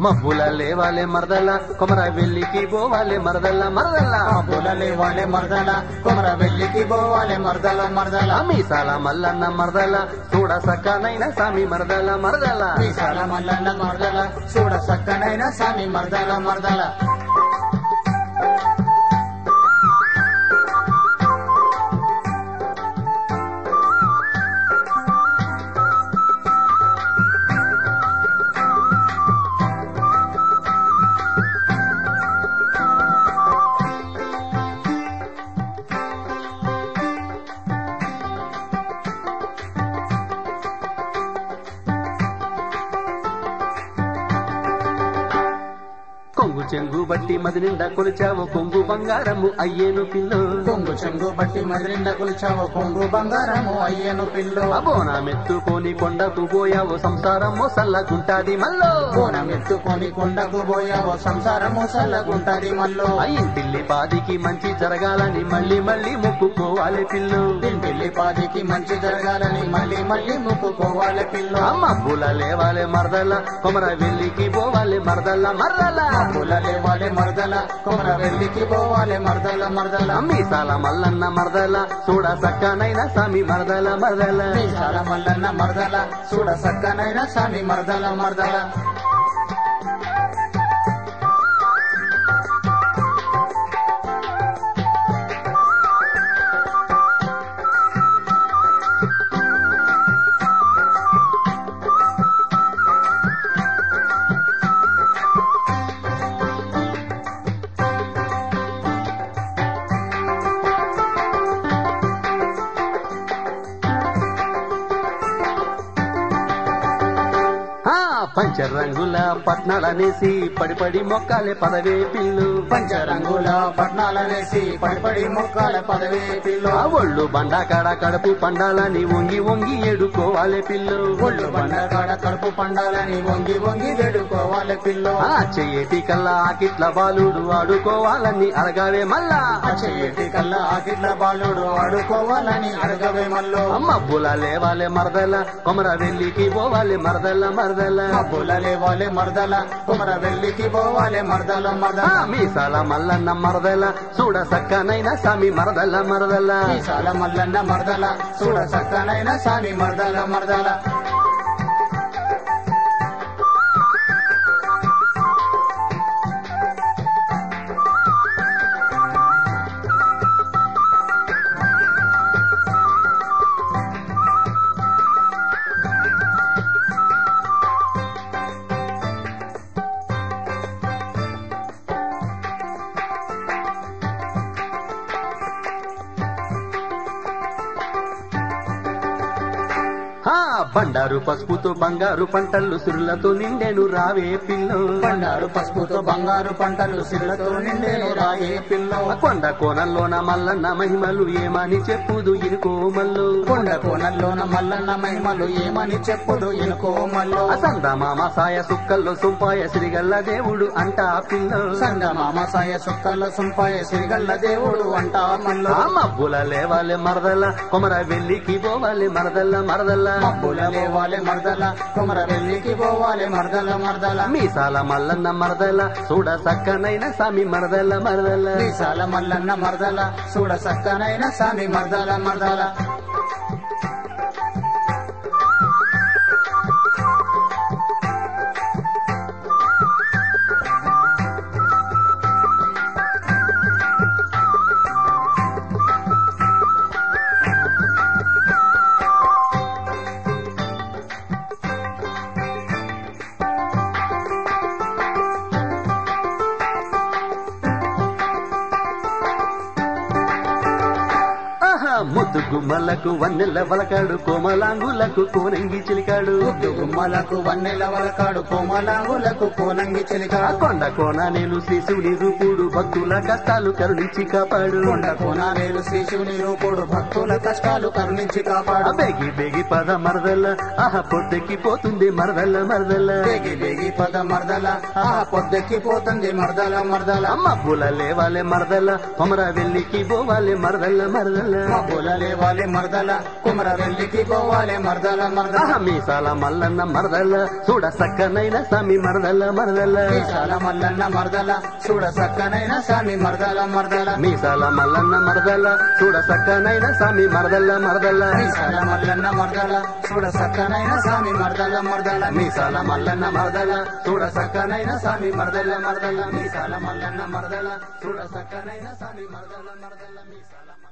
మబ్బుల లేవాలే మరదల కొమర వెల్లికి పోవాలే మరదల్ల మరదల్ల బులలే వాలే మరదల కొమర వెళ్ళికి పోవాలే మరదల మరదల మీసాల మల్లన్న మరదల చూడ సక్కనైన సామి మరదల మరదల మీసాల మల్లన్న మరదల చూడ సక్కనైన సామి మరదల మరదల కొంగు చెంగు బట్టి మది నిండా కొలిచావు కొంగు బంగారము అయ్యేను పిల్లు కొంగు చెంగు బట్టి మదిరిండ కొలిచావు కొంగు బంగారము అయ్యను పిల్లు అబోనా మెత్తుకొని కొండకు పోయావు సంసారము సల్లగుంటాది మల్లో కోనం ఎత్తుకొని కొండకు పోయావు సంసారము సల్లగుంటది మల్లో అయ్యింటిల్లి పాదికి మంచి జరగాలని మళ్ళీ మళ్ళీ మొక్కుకోవాలి పిల్లు ఇంటిల్లి పాదికి మంచి జరగాలని మళ్ళీ మళ్ళీ ముక్కుకోవాలి పిల్లు అమ్మ పూల లేవాలే మరదల కొమర వెల్లికి పోవాలి మరదల్ల మరదల పుల్లలే వాలే మరదల కొమర వెళ్ళికి పోవాలి మరదల మరదల మీసాల మల్లన్న మరదల చూడ సక్కనైన సామి మరదల మరదల మీసాల మల్లన్న మరదల చూడ సక్కనైన సామి మరదల మరదల ఆ పంచరంగుల పట్నాలనేసి పడి పడి మొక్కాలే పదవే పిల్లు పంచరంగుల పట్నాల వేసి పడిపడి మొక్కల పదవే పిల్లు ఆ ఒళ్ళు బండాకాడ కడుపు పండాలని వంగి వంగి ఏడుకోవాలే పిల్లు ఒళ్ళు బండగాడ కడుపు పండాలని వంగి వంగి వేడుకోవాలి పిల్లు ఆ చెయ్యేటి కల్లా ఆకిట్ల బాలుడు ఆడుకోవాలని అరగావే మల్లా ఆ చెయ్యటి కల్లా ఆకిట్ల బాలుడు ఆడుకోవాలని అడగవే మల్లో అమ్మ బుల లేవాలే మరదల కొమర వెల్లికి పోవాలి మరదల్ల మరదల పుల్లలే వాలే మరదల కుమర వెళ్ళికి పోవాలి మరదల ఆ మరదల మీసాల మల్లన్న మరదల చూడ సక్కనైన సామి మరదల మరదల మీసాల మల్లన్న మరదల చూడ సక్కనైన సామి మరదల మరదల ఆ బండారు పసుపుతో బంగారు పంటలు సురులతో నిండెను రావే పిల్లు బండారు పసుపుతో బంగారు పంటలు సిరులతో నిండేను రాయే పిల్లో కొండ కోణంలోన మల్లన్న మహిమలు ఏమని చెప్పుదు ఇరుకో మల్లు కొండ కోనల్లోన మల్లన్న మహిమలు ఏమని చెప్పుదు ఇనుకో మల్లో అసంద మామ సాయ సుక్కల్లో సుంపాయ శ్రీగల్ల దేవుడు అంట పిల్లు సంగమామ సాయ సుక్కల్ల సుంపాయ సిరిగల్ల దేవుడు అంటా మల్లో ఆ మబ్బుల లేవాలే మరదల కొమర వెల్లికి పోవాలి మరదల్ల మరదల్ల మబ్బుల లేవాలే మరదల కుమర వెళ్ళికి పోవాలి మరదల మరదల మీసాల మల్లన్న మరదల చూడ సక్కనైన సామి మరదల్ల మరదల్ల మీసాల మల్లన్న మరదల చూడ సక్కనైన సామి మరదల మరదల ఆహా ముద్దు గుమ్మలకు వన్నెల వలకాడు కోమలాంగులకు కోనంగి చిలికాడు ముద్దు గుమ్మలకు వన్నెల వలకాడు కోమలాంగులకు కోనంగి ఆ చిలికాడు కొండ కోన నేను శిశువుని రూపుడు భక్తుల కష్టాలు కరుణించి కాపాడు కొండ కోనారేలు శ్రీ శివుని రూపుడు భక్తుల కష్టాలు కరుణించి ఆ కాపాడు బేగి బేగి పద మరదల్ల ఆహా పొద్దెక్కి పోతుంది మరదల్ల మరదల్ల బేగి బేగి పద మరదల ఆ పొద్దెక్కి పోతుంది మరదల మరదల అమ్మ పూల లేవాలే మరదల్ల కొమర వెల్లికి పోవాలి మరదల్ల మరదల్ల కులలేవాలి మరదల కుమర వెళ్ళికి పోవాలి మరదల మరదల ఆహా మీసాల మల్లన్న మరదల చూడ సక్కనైన సమి మరదల మరదల మీసాల మల్లన్న మరదల చూడ సక్కనైన సామి మరదల మరదల మీసాల మల్లన్న మరదల చూడ సక్కనైన సమి మరదల మరదల మీసాల మల్లన్న మరదల చూడ సక్కనైన సామి మరదల మరదల మీసాల మల్లన్న మరదల చూడ సక్కనైన సామి మరదల మరదల మీసాల మల్లన్న మరదల చూడ సక్కనైన సామి మరదల మరదల మీసాల